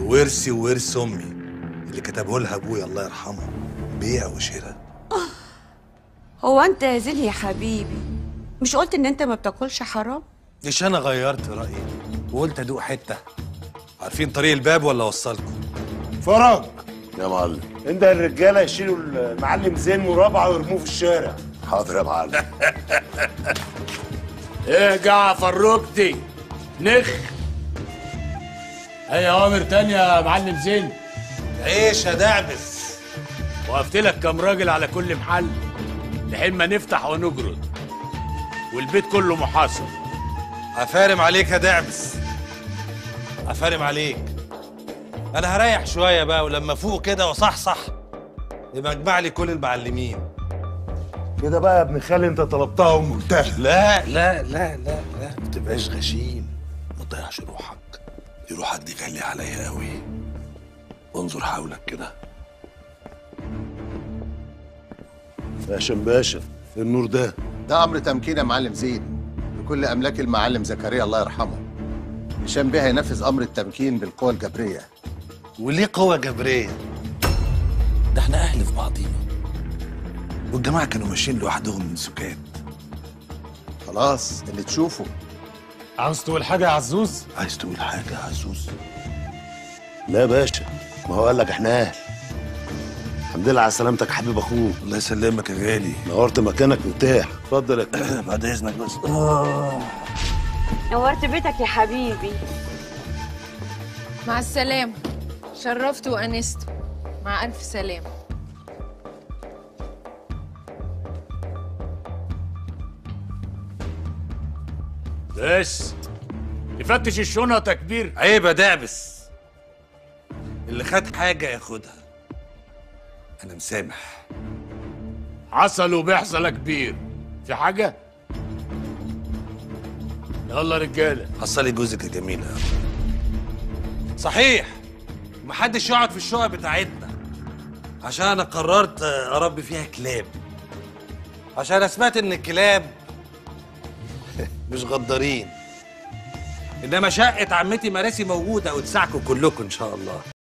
ورثي وورث امي اللي كتبه لها ابويا الله يرحمه بيع وشراء هو انت يا زين يا حبيبي مش قلت ان انت ما بتاكلش حرام مش انا غيرت رايي وقلت ادوق حته عارفين طريق الباب ولا اوصلكم فرج يا معلم انت الرجاله يشيلوا المعلم زين مرابعه ويرموه في الشارع حاضر يا معلم ارجع فرجتي نخ اي اوامر تانية يا معلم زين عيش يا دعبس وقفت لك كام راجل على كل محل لحين ما نفتح ونجرد والبيت كله محاصر افارم عليك يا دعبس افارم عليك انا هريح شويه بقى ولما افوق كده واصحصح يبقى اجمع لي كل المعلمين كده بقى يا ابن خالي انت طلبتها ومرتاح لا لا لا لا لا ما تبقاش غشيم ما تضيعش روحك دي روحك دي غالية عليا قوي انظر حولك كده باشا باشا النور ده ده امر تمكين يا معلم زين بكل املاك المعلم زكريا الله يرحمه هشام بيه هينفذ امر التمكين بالقوى الجبريه وليه قوة جبرية ده احنا اهل في بعضينا والجماعة كانوا ماشيين لوحدهم من سكات خلاص اللي تشوفه عاوز تقول حاجة يا عزوز؟ عايز تقول حاجة يا عزوز لا يا باشا ما هو قال لك احنا اهل الحمد لله على سلامتك حبيب اخوك الله يسلمك يا غالي نورت مكانك مرتاح اتفضل يا بعد اذنك بس نورت بيتك يا حبيبي مع السلامة شرفت وأنست مع ألف سلامة بس نفتش الشنط يا كبير عيب يا دعبس اللي خد حاجة ياخدها أنا مسامح حصل وبيحصل يا كبير في حاجة يلا رجالة حصلي جوزك يا جميلة صحيح محدش يقعد في الشقق بتاعتنا عشان أنا قررت أربي فيها كلاب عشان أنا سمعت إن الكلاب مش غدارين إنما شقة عمتي مراسي موجودة وتساعكم كلكم إن شاء الله